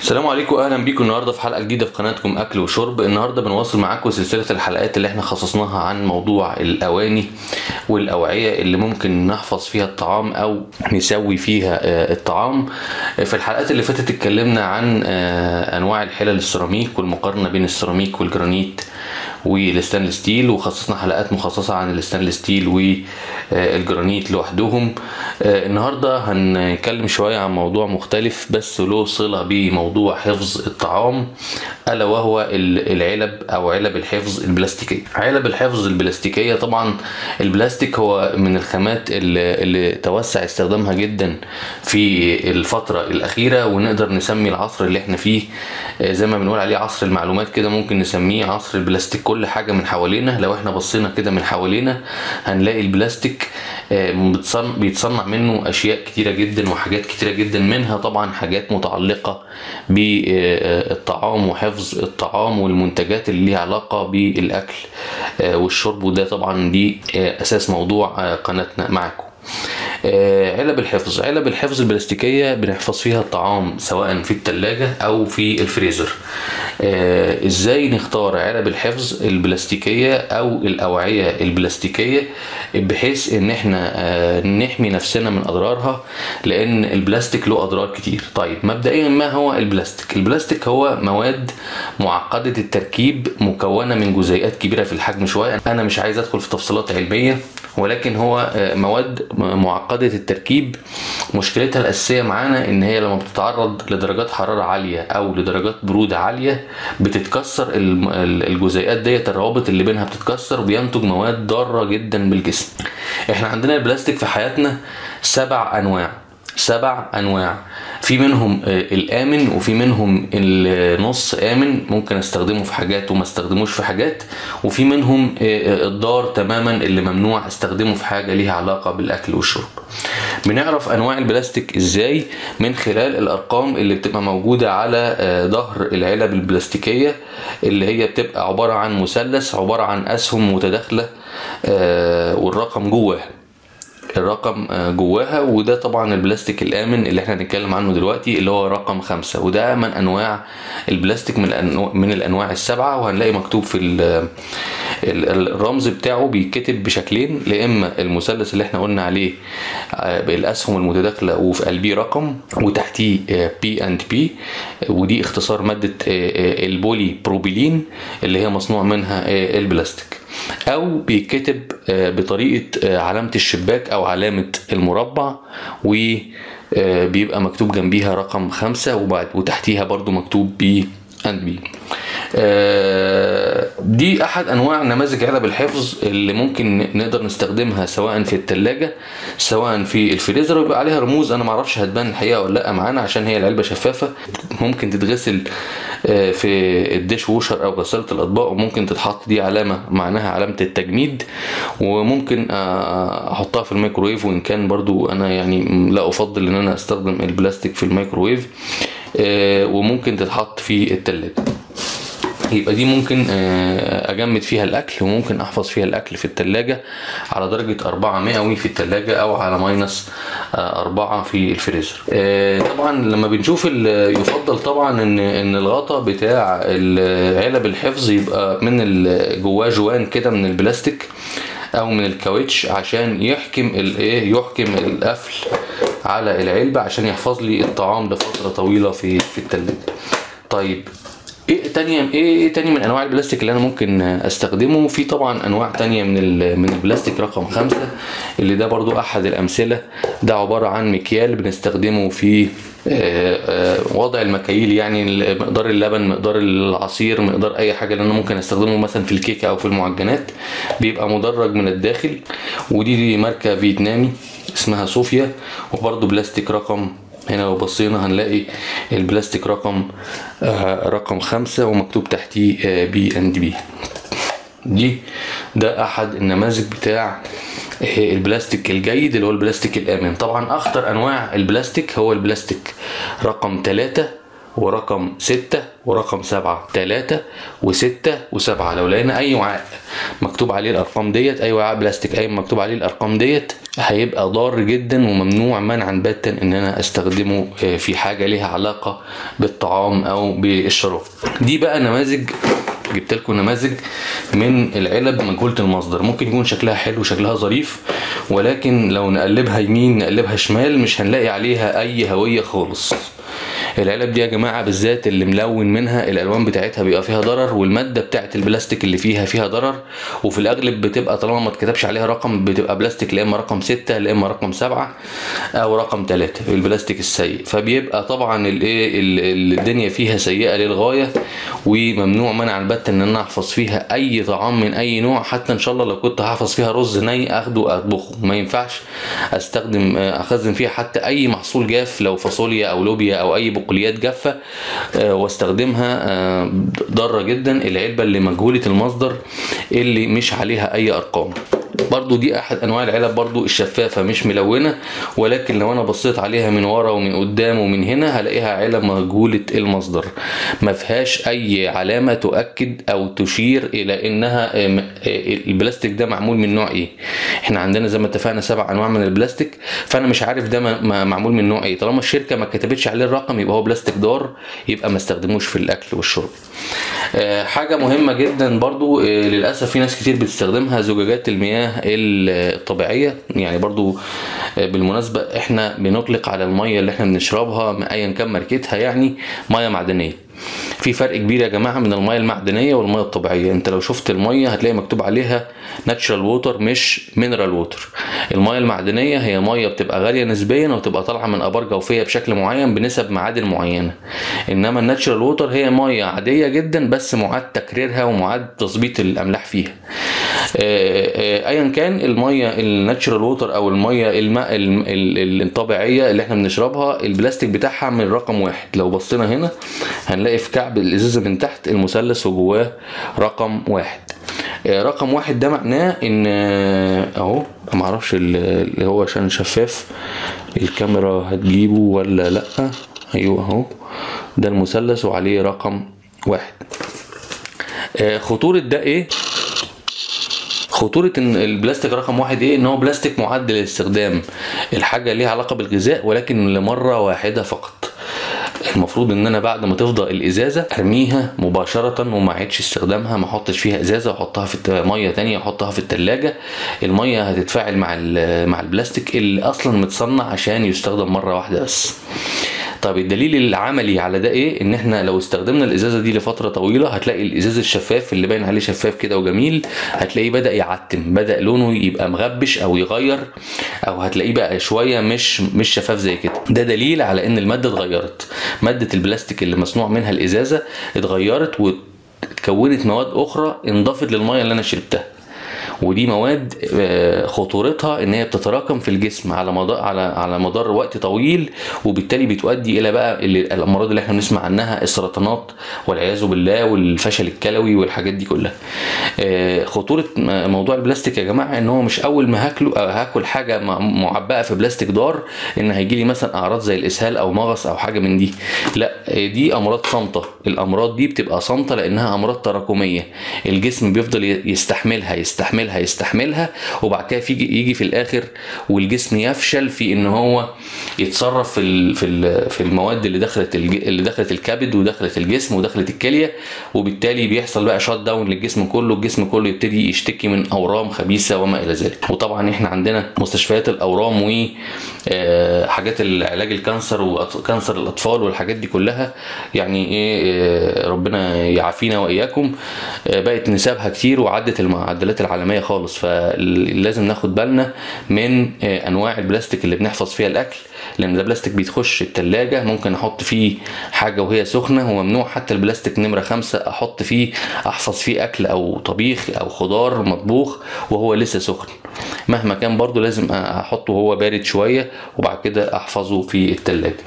السلام عليكم اهلا بيكم النهارده في حلقه جديده في قناتكم اكل وشرب النهارده بنواصل معاكم سلسله الحلقات اللي احنا خصصناها عن موضوع الاواني والاوعيه اللي ممكن نحفظ فيها الطعام او نسوي فيها آه، الطعام في الحلقات اللي فاتت اتكلمنا عن آه، انواع الحلل السيراميك والمقارنه بين السيراميك والجرانيت والستانلس ستيل وخصصنا حلقات مخصصة عن الستانلس ستيل والجرانيت لوحدهم آه، النهاردة هنتكلم شوية عن موضوع مختلف بس له صلة بموضوع حفظ الطعام ألا وهو ال- العلب أو علب الحفظ البلاستيكية علب الحفظ البلاستيكية طبعا البلاستيك هو من الخامات اللي, اللي توسع استخدامها جدا في الفترة الأخيرة ونقدر نسمي العصر اللي احنا فيه آه، زي ما بنقول عليه عصر المعلومات كده ممكن نسميه عصر البلاستيك كل حاجة من حوالينا لو احنا بصينا كده من حوالينا هنلاقي البلاستيك آه، بتصن- بيتصنع منه أشياء كتيرة جدا وحاجات كتيرة جدا منها طبعا حاجات متعلقة بالطعام وحفظ الطعام والمنتجات اللي ليها علاقة بالأكل آه، والشرب وده طبعا دي آه، أساس موضوع آه، قناتنا معاكم آه، علب الحفظ علب الحفظ البلاستيكية بنحفظ فيها الطعام سواء في التلاجة أو في الفريزر آه، ازاي نختار علب الحفظ البلاستيكية أو الأوعية البلاستيكية بحيث ان احنا آه، نحمي نفسنا من أضرارها لأن البلاستيك له أضرار كتير طيب مبدئيا ما هو البلاستيك البلاستيك هو مواد معقدة التركيب مكونة من جزيئات كبيرة في الحجم شوية أنا مش عايز أدخل في تفصيلات علمية ولكن هو آه، مواد معقدة التركيب مشكلتها الأساسية معانا إن هي لما بتتعرض لدرجات حرارة عالية أو لدرجات برودة عالية بتتكسر الم- ال- الجزيئات ديت الروابط اللي بينها بتتكسر وبينتج مواد ضارة جدا بالجسم احنا عندنا البلاستيك في حياتنا سبع أنواع سبع انواع في منهم آه، الامن وفي منهم النص امن ممكن استخدمه في حاجات وما استخدموش في حاجات وفي منهم آه، آه، الضار تماما اللي ممنوع استخدمه في حاجه ليها علاقه بالاكل والشرب بنعرف انواع البلاستيك ازاي من خلال الارقام اللي بتبقى موجوده على آه، ظهر العلب البلاستيكيه اللي هي بتبقى عباره عن مثلث عباره عن اسهم متداخله آه، والرقم جواها الرقم آه، جواها وده طبعا البلاستيك الآمن اللي احنا هنتكلم عنه دلوقتي اللي هو رقم خمسة وده أمن أنواع البلاستيك من الأنواع من الأنواع السبعة وهنلاقي مكتوب في ال- ال- الرمز بتاعه بيتكتب بشكلين يا إما المثلث اللي احنا قلنا عليه آه، بالأسهم المتداخلة وفي قلبيه رقم وتحتيه بي اند بي ودي اختصار مادة آه، آه، البولي بروبيلين اللي هي مصنوع منها آه، البلاستيك او بيتكتب آه، بطريقه آه، علامه الشباك او علامه المربع وبيبقى مكتوب جنبيها رقم خمسة وبعد وتحتيها برضو مكتوب بي اند بي دي احد انواع نماذج علب الحفظ اللي ممكن نقدر نستخدمها سواء في التلاجة سواء في الفريزر ويبقى عليها رموز انا معرفش هتبان الحقيقه ولا لا معانا عشان هي العلبه شفافه ممكن تتغسل آه، في الديش ووشر او غسالة الاطباق وممكن تتحط دي علامة معناها علامة التجميد وممكن آه، احطها في الميكروويف وان كان برضو انا يعني لا افضل ان انا استخدم البلاستيك في الميكروويف آه، وممكن تتحط في التلاجة يبقى دي ممكن آه، اجمد فيها الاكل وممكن احفظ فيها الاكل في التلاجة على درجة أربعة مئوي في التلاجة او على ماينس آه، أربعة في الفريزر آه، طبعا لما بنشوف ال- يفضل طبعا ان ان الغطا بتاع ال- علب الحفظ يبقى من ال- جواه جوان كده من البلاستيك او من الكاوتش عشان يحكم الايه يحكم القفل على العلبة عشان يحفظ لي الطعام لفترة طويلة في في التلاجة طيب ايه تانية ايه ايه تاني من انواع البلاستيك اللي انا ممكن استخدمه في طبعا انواع تانية من ال- من البلاستيك رقم خمسة اللي ده برضو احد الامثلة ده عبارة عن مكيال بنستخدمه في آه، آه، وضع المكاييل يعني مقدار اللبن مقدار العصير مقدار اي حاجة اللي انا ممكن استخدمه مثلا في الكيكة او في المعجنات بيبقى مدرج من الداخل ودي دي ماركة فيتنامي اسمها صوفيا وبرضو بلاستيك رقم هنا لو بصينا هنلاقي البلاستيك رقم آه، رقم خمسة ومكتوب تحتيه بي اند بي دي ده احد النماذج بتاع آه، البلاستيك الجيد اللي هو البلاستيك الامن طبعا اخطر انواع البلاستيك هو البلاستيك رقم ثلاثة ورقم ستة ورقم سبعة تلاتة وستة وسبعة لو لقينا أي وعاء مكتوب عليه الأرقام ديت أي وعاء بلاستيك أي مكتوب عليه الأرقام ديت هيبقى ضار جدا وممنوع منعا باتا إن أنا أستخدمه آه، في حاجة ليها علاقة بالطعام أو بالشراب دي بقى نماذج جبت لكم نماذج من العلب مجهوله المصدر ممكن يكون شكلها حلو شكلها ظريف ولكن لو نقلبها يمين نقلبها شمال مش هنلاقي عليها اي هويه خالص العلب دي يا جماعه بالذات اللي ملون منها الالوان بتاعتها بيبقى فيها ضرر والماده بتاعت البلاستيك اللي فيها فيها ضرر وفي الاغلب بتبقى طالما ما اتكتبش عليها رقم بتبقى بلاستيك لا اما رقم ستة لا اما رقم سبعة او رقم ثلاثة البلاستيك السيء فبيبقى طبعا الايه ال- الدنيا فيها سيئه للغايه وممنوع منعا باتا ان انا احفظ فيها اي طعام من اي نوع حتى ان شاء الله لو كنت هحفظ فيها رز ني اخده اطبخه ما ينفعش استخدم آه، اخزن فيها حتى اي محصول جاف لو فاصوليا او لوبيا او اي بقوليات جافه آه، واستخدمها آه، ضاره جدا العلبه اللي مجهوله المصدر اللي مش عليها اي ارقام برضو دي احد انواع العلب برضو الشفافه مش ملونه ولكن لو انا بصيت عليها من ورا ومن قدام ومن هنا هلاقيها علب مجهوله المصدر ما فيهاش اي علامه تؤكد او تشير الى انها آم، آه، البلاستيك ده معمول من نوع ايه احنا عندنا زي ما اتفقنا سبع انواع من البلاستيك فانا مش عارف ده م- م- معمول من نوع ايه طالما الشركه ما كتبتش عليه الرقم يبقى هو بلاستيك ضار يبقى ما استخدموش في الاكل والشرب آه، حاجة مهمة جدا برضو آه، للأسف في ناس كتير بتستخدمها زجاجات المياه الطبيعية يعني برضو آه، بالمناسبة احنا بنطلق على المية اللي احنا بنشربها ما ايا كان ماركتها يعني مية معدنية في فرق كبير يا جماعة من المية المعدنية والمية الطبيعية انت لو شفت المية هتلاقي مكتوب عليها ناتشرال ووتر مش مينرال ووتر المية المعدنية هي مية بتبقى غالية نسبيا وتبقى طالعة من ابار جوفية بشكل معين بنسب معادن معينة انما الناتشرال ووتر هي مية عادية جدا بس معاد تكريرها ومعاد تظبيط الاملاح فيها آه، آه، ايا كان الميه الناتشرال ووتر او الميه الماء الم- ال- ال- الطبيعيه اللي احنا بنشربها البلاستيك بتاعها من رقم واحد لو بصينا هنا هنلاقي في كعب الازازه من تحت المثلث وجواه رقم واحد آه، رقم واحد ده معناه ان آه، اهو معرفش ال- اللي هو عشان شفاف الكاميرا هتجيبه ولا لا ايوه اهو ده المثلث وعليه رقم واحد آه، خطورة ده ايه؟ خطورة ان البلاستيك رقم واحد ايه ان هو بلاستيك معد للاستخدام الحاجة ليها علاقة بالغذاء ولكن لمرة واحدة فقط المفروض ان انا بعد ما تفضى الازازه ارميها مباشره وما اعيدش استخدامها ما احطش فيها ازازه واحطها في الت- ميه تانية واحطها في التلاجة الميه هتتفاعل مع ال- مع البلاستيك اللي اصلا متصنع عشان يستخدم مره واحده بس طب الدليل العملي على ده ايه ان احنا لو استخدمنا الازازه دي لفتره طويله هتلاقي الازاز الشفاف اللي باين عليه شفاف كده وجميل هتلاقيه بدا يعتم بدا لونه يبقى مغبش او يغير او هتلاقيه بقى شويه مش مش شفاف زي كده ده دليل على ان الماده اتغيرت ماده البلاستيك اللي مصنوع منها الازازه اتغيرت وتكونت مواد اخرى انضافت للميه اللي انا شربتها ودي مواد آه، خطورتها ان هي بتتراكم في الجسم على مدار على على مدار وقت طويل وبالتالي بتؤدي الى بقى ال- الامراض اللي احنا بنسمع عنها السرطانات والعياذ بالله والفشل الكلوي والحاجات دي كلها آه، خطوره م- موضوع البلاستيك يا جماعه ان هو مش اول ما هاكله أو هاكل حاجه م- معبأه في بلاستيك ضار ان هيجي لي مثلا اعراض زي الاسهال او مغص او حاجه من دي لا آه، دي امراض صامته الامراض دي بتبقى صامته لانها امراض تراكميه الجسم بيفضل ي- يستحملها يستحملها يستحملها وبعد كده يجي يجي في الاخر والجسم يفشل في ان هو يتصرف في ال- في ال- في المواد اللي دخلت الج- اللي دخلت الكبد ودخلت الجسم ودخلت الكليه وبالتالي بيحصل بقى شات داون للجسم كله الجسم كله يبتدي يشتكي من اورام خبيثه وما الى ذلك وطبعا احنا عندنا مستشفيات الاورام وحاجات العلاج الكانسر وكانسر الاطفال والحاجات دي كلها يعني ايه آه، ربنا يعافينا واياكم آه، بقت نسبها كتير وعدت المعدلات العالميه خالص فلازم ناخد بالنا من آه، انواع البلاستيك اللي بنحفظ فيها الاكل لان ده بلاستيك بيتخش التلاجة ممكن احط فيه حاجه وهي سخنه وممنوع حتى البلاستيك نمره خمسة احط فيه احفظ فيه اكل او طبيخ او خضار مطبوخ وهو لسه سخن مهما كان برضو لازم احطه وهو بارد شويه وبعد كده احفظه في التلاجة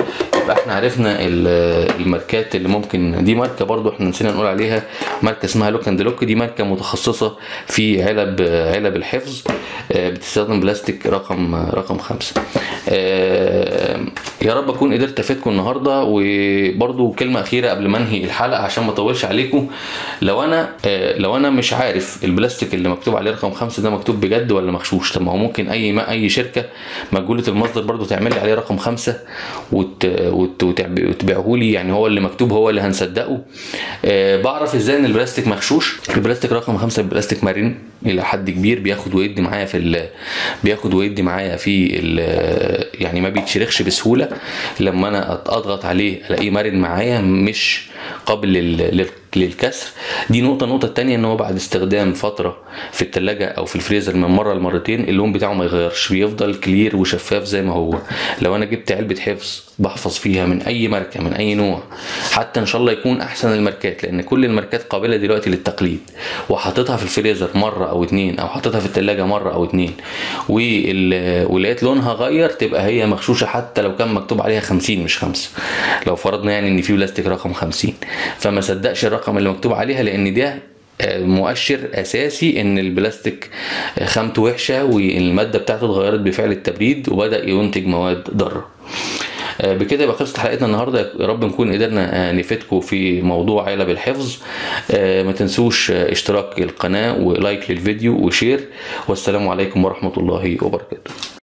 يبقى احنا عرفنا ال- الماركات اللي ممكن دي ماركه برضو احنا نسينا نقول عليها ماركه اسمها لوك اند لوك دي ماركه متخصصه في علب علب الحفظ آه، بتستخدم بلاستيك رقم رقم خمسة آه، يا رب اكون قدرت افيدكم النهارده وبرضو كلمه اخيره قبل ما انهي الحلقه عشان ما اطولش عليكم لو انا آه، لو انا مش عارف البلاستيك اللي مكتوب عليه رقم خمسة ده مكتوب بجد ولا مغشوش طب ما هو ممكن اي ما اي شركه مجهوله المصدر برضو تعمل لي عليه رقم خمسة وت... وت... وتعب- وتبيعه لي يعني هو اللي مكتوب هو اللي هنصدقه آه بعرف ازاي ان البلاستيك مغشوش البلاستيك رقم خمسة بلاستيك مرن الى حد كبير بياخد ويدي معايا في ال... بياخد ويدي معايا في ال... يعني ما بيتشرخش بسهوله لما انا أت- اضغط عليه الاقيه مرن معايا مش قابل لل... لل... للكسر دي نقطه النقطه التانية ان هو بعد استخدام فتره في التلاجة او في الفريزر من مره لمرتين اللون بتاعه ما يغيرش بيفضل كلير وشفاف زي ما هو لو انا جبت علبه حفظ بحفظ فيها من اي ماركه من اي نوع حتى ان شاء الله يكون احسن الماركات لان كل الماركات قابله دلوقتي للتقليد وحطيتها في الفريزر مره او اتنين او حطيتها في التلاجة مره او اتنين وال- ولقيت لونها غير تبقى هي مغشوشه حتى لو كان مكتوب عليها 50 مش خمسة لو فرضنا يعني ان في بلاستيك رقم 50 فما صدقش الرقم اللي مكتوب عليها لان ده آه، مؤشر اساسي ان البلاستيك آه، خامته وحشه والماده بتاعته اتغيرت بفعل التبريد وبدا ينتج مواد ضاره آه، بكده يبقى خلصت حلقتنا النهارده يا رب نكون قدرنا آه، نفيدكم في موضوع علب الحفظ آه، ما تنسوش آه، اشتراك القناه ولايك للفيديو وشير والسلام عليكم ورحمه الله وبركاته